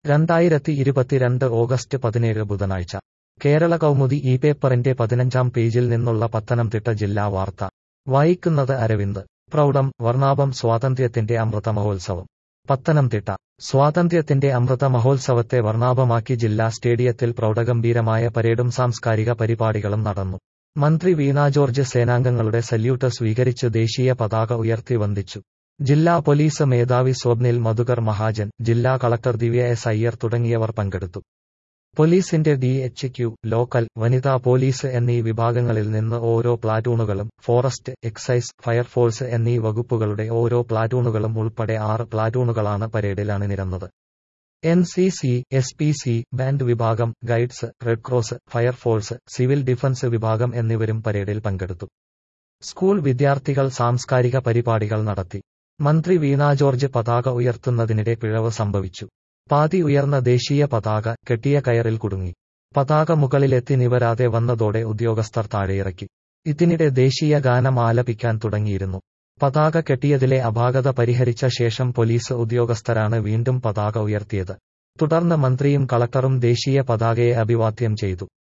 രണ്ടായിരത്തി ഇരുപത്തിരണ്ട് ഓഗസ്റ്റ് പതിനേഴ് ബുധനാഴ്ച കേരള കൗമുദി ഈ പേപ്പറിന്റെ പതിനഞ്ചാം പേജിൽ നിന്നുള്ള പത്തനംതിട്ട ജില്ലാ വാർത്ത വായിക്കുന്നത് അരവിന്ദ് പ്രൗഢം വർണ്ണാഭം സ്വാതന്ത്ര്യത്തിന്റെ അമൃത മഹോത്സവം പത്തനംതിട്ട സ്വാതന്ത്ര്യത്തിന്റെ അമൃത മഹോത്സവത്തെ വർണ്ണാഭമാക്കി ജില്ലാ സ്റ്റേഡിയത്തിൽ പ്രൗഢഗംഭീരമായ പരേഡും സാംസ്കാരിക പരിപാടികളും നടന്നു മന്ത്രി വീണ ജോർജ് സേനാംഗങ്ങളുടെ സല്യൂട്ട് സ്വീകരിച്ച് ദേശീയ പതാക ഉയർത്തി വന്ദിച്ചു ജില്ലാ പോലീസ് മേധാവി സ്വപ്നിൽ മധുകർ മഹാജൻ ജില്ലാ കളക്ടർ ദിവ്യ എസ് അയ്യർ തുടങ്ങിയവർ പങ്കെടുത്തു പോലീസിന്റെ ഡി എച്ച് ക്യു ലോക്കൽ വനിതാ പോലീസ് എന്നീ വിഭാഗങ്ങളിൽ നിന്ന് ഓരോ പ്ലാറ്റൂണുകളും ഫോറസ്റ്റ് എക്സൈസ് ഫയർഫോഴ്സ് എന്നീ വകുപ്പുകളുടെ ഓരോ പ്ലാറ്റൂണുകളും ഉൾപ്പെടെ ആറ് പ്ലാറ്റൂണുകളാണ് പരേഡിൽ അണിനിരന്നത് N C C S P C band വിഭാഗം guides red cross fire force civil defence വിഭാഗം എന്നിവരും പരേഡിൽ പങ്കെടുത്തു സ്കൂൾ വിദ്യാർത്ഥികൾ സാംസ്കാരിക പരിപാടികൾ നടത്തി മന്ത്രി വീണ ജോർജ് പതാക ഉയർത്തുന്നതിനിടെ പിഴവ് സംഭവിച്ചു പാതി ഉയർന്ന ദേശീയ പതാക കെട്ടിയ കയറിൽ കുടുങ്ങി പതാക മുകളിലെത്തി നിവരാതെ വന്നതോടെ ഉദ്യോഗസ്ഥർ താഴെയിറക്കി ഇതിനിടെ ദേശീയ ഗാനം ആലപിക്കാൻ തുടങ്ങിയിരുന്നു പതാക കെട്ടിയതിലെ അപാകത പരിഹരിച്ച ശേഷം പോലീസ് ഉദ്യോഗസ്ഥരാണ് വീണ്ടും പതാക ഉയർത്തിയത് തുടർന്ന് മന്ത്രിയും കളക്ടറും ദേശീയ പതാകയെ അഭിവാദ്യം ചെയ്തു